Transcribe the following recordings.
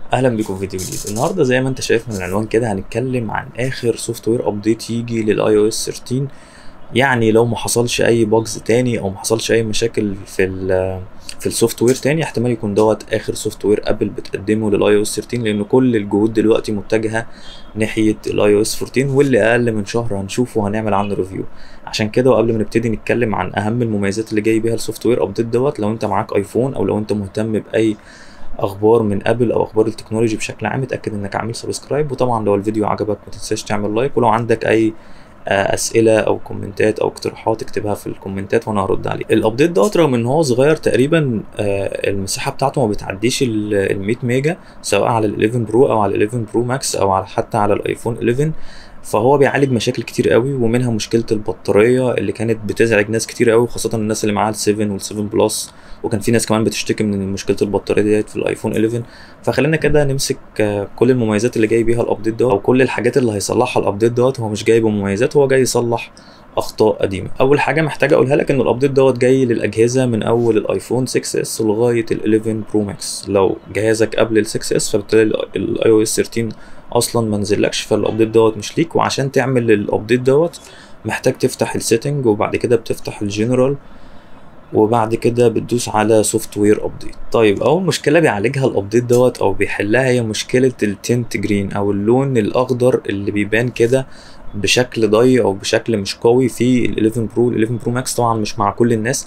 اهلا بيكم في فيديو جديد النهارده زي ما انت شايف من العنوان كده هنتكلم عن اخر سوفت وير ابديت يجي للاي او اس 13 يعني لو ما حصلش اي باجز تاني او ما حصلش اي مشاكل في ال في السوفت وير تاني احتمال يكون دوت اخر سوفت وير ابل بتقدمه للاي او اس 13 لان كل الجهود دلوقتي متجهه ناحيه الاي او اس 14 واللي اقل من شهر هنشوفه وهنعمل عنه ريفيو عشان كده وقبل ما نبتدي نتكلم عن اهم المميزات اللي جاي بيها السوفت وير ابديت دوت لو انت معاك ايفون او لو انت مهتم باي اخبار من ابل او اخبار التكنولوجي بشكل عام اتاكد انك عامل سبسكرايب وطبعا لو الفيديو عجبك ما تنساش تعمل لايك ولو عندك اي اسئله او كومنتات او اقتراحات اكتبها في الكومنتات وانا هرد عليك الابديت دوت رغم ان هو صغير تقريبا المساحه بتاعته ما بتعديش ال 100 ميجا سواء على ال 11 برو او على ال 11 برو ماكس او على حتى على الايفون 11 فهو بيعالج مشاكل كتير قوي ومنها مشكله البطاريه اللي كانت بتزعج ناس كتير قوي خاصه الناس اللي معاها ال7 وال7 بلس وكان في ناس كمان بتشتكي من مشكله البطاريه ديت في الايفون 11 فخلينا كده نمسك كل المميزات اللي جاي بيها الابديت دوت او كل الحاجات اللي هيصلحها الابديت دوت هو مش جاي بمميزات هو جاي يصلح اخطاء قديمه اول حاجه محتاج اقولها لك ان الابديت دوت جاي للاجهزه من اول الايفون 6 اس لغايه ال 11 برو ماكس لو جهازك قبل ال 6 اس فبالتالي الاي او اس 13 اصلا ما نزلكش فالابديت دوت مش ليك وعشان تعمل الابديت دوت محتاج تفتح السيتنج وبعد كده بتفتح الجنرال وبعد كده بتدوس على سوفت وير ابديت طيب اول مشكله بيعالجها الابديت دوت او بيحلها هي مشكله التنت جرين او اللون الاخضر اللي بيبان كده بشكل ضي او بشكل مش قوي في ال 11 برو ال 11 برو ماكس طبعا مش مع كل الناس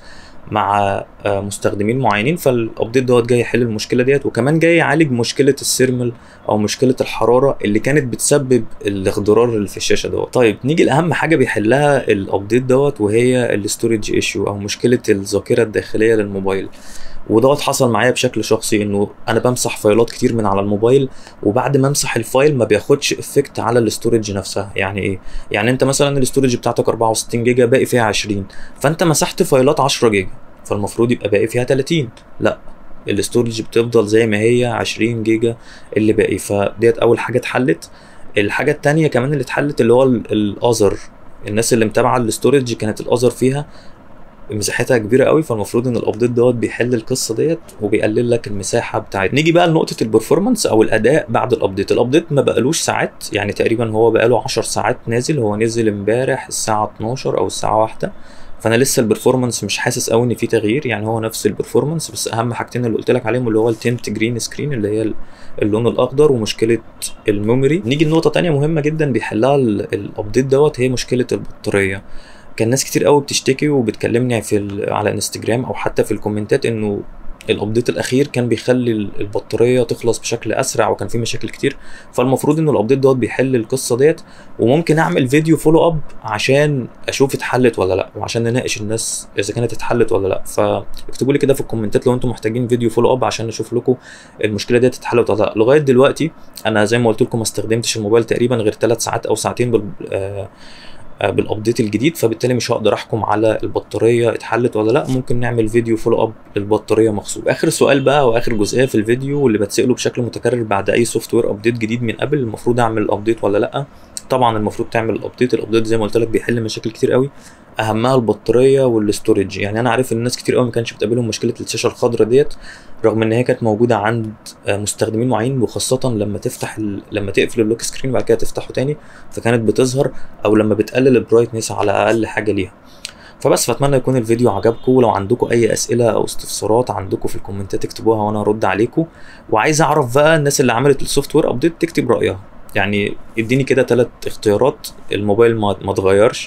مع مستخدمين معينين فالابديت دوت جاي يحل المشكله ديت وكمان جاي يعالج مشكله السيرمال او مشكله الحراره اللي كانت بتسبب الاخضرار اللي في الشاشه دوت طيب نيجي لاهم حاجه بيحلها الابديت دوت وهي الاستورج ايشيو او مشكله الذاكره الداخليه للموبايل ودوت حصل معايا بشكل شخصي انه انا بمسح فايلات كتير من على الموبايل وبعد ما امسح الفايل ما بياخدش افكت على الاستورج نفسها يعني ايه يعني انت مثلا الاستورج بتاعتك 64 جيجا باقي فيها 20 فانت مسحت فايلات 10 جيجا فالمفروض يبقى باقي فيها 30 لا الاستورج بتفضل زي ما هي 20 جيجا اللي باقي فديت اول حاجه اتحلت الحاجه التانية كمان اللي اتحلت اللي هو الاذر الناس اللي متابعه الاستورج كانت الاذر فيها مساحتها كبيره قوي فالمفروض ان الابديت دوت بيحل القصه ديت وبيقلل لك المساحه بتاعت نيجي بقى لنقطه البرفورمانس او الاداء بعد الابديت الابديت ما بقالوش ساعات يعني تقريبا هو بقاله 10 ساعات نازل هو نزل امبارح الساعه 12 او الساعه 1 فانا لسه البرفورمانس مش حاسس قوي ان في تغيير يعني هو نفس البرفورمانس بس اهم حاجتين اللي قلت لك عليهم اللي هو التنت جرين سكرين اللي هي اللون الاخضر ومشكله الميموري نيجي لنقطه تانية مهمه جدا بيحلها الابديت دوت هي مشكله البطاريه كان ناس كتير قوي بتشتكي وبتكلمني في على انستجرام او حتى في الكومنتات انه الابديت الاخير كان بيخلي البطاريه تخلص بشكل اسرع وكان في مشاكل كتير فالمفروض ان الابديت دوت بيحل القصه ديت وممكن اعمل فيديو فولو اب عشان اشوف اتحلت ولا لا وعشان نناقش الناس اذا كانت اتحلت ولا لا فاكتبوا لي كده في الكومنتات لو انتم محتاجين فيديو فولو اب عشان نشوف لكم المشكله ديت اتحلت ولا لا لغايه دلوقتي انا زي ما قلت لكم ما استخدمتش الموبايل تقريبا غير 3 ساعات او ساعتين بال آه بالابديت الجديد فبالتالي مش هقدر احكم على البطاريه اتحلت ولا لا ممكن نعمل فيديو فولو اب للبطاريه مخصوص اخر سؤال بقى واخر جزئيه في الفيديو واللي بتساله بشكل متكرر بعد اي سوفت وير ابديت جديد من ابل المفروض اعمل ابديت ولا لا طبعا المفروض تعمل الابديت الابديت زي ما قلت لك بيحل مشاكل كتير قوي اهمها البطاريه والاستورج يعني انا عارف ان الناس كتير قوي ما كانش بتقابلهم مشكله الشاشه الخضراء ديت رغم ان هي كانت موجوده عند مستخدمين معينين وخاصه لما تفتح ال... لما تقفل اللوك سكرين وبعد كده تفتحه تاني فكانت بتظهر او لما بتقلل البرايتنس على اقل حاجه ليها فبس فاتمنى يكون الفيديو عجبكم ولو عندكم اي اسئله او استفسارات عندكم في الكومنتات اكتبوها وانا ارد عليكم وعايز اعرف بقى الناس اللي عملت السوفت وير ابديت تكتب رايها يعني اديني كده ثلاث اختيارات الموبايل ما اتغيرش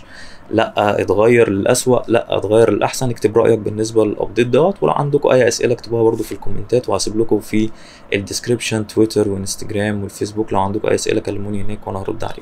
لا اتغير للأسوأ لا اتغير للأحسن اكتب رأيك بالنسبة للأبديت دوت ولو عندكم أي أسئلة اكتبوها برضو في الكومنتات وهسيب لكم في الديسكريبشن تويتر وانستجرام والفيسبوك لو عندكم أي أسئلة كلموني هناك وأنا هرد عليكم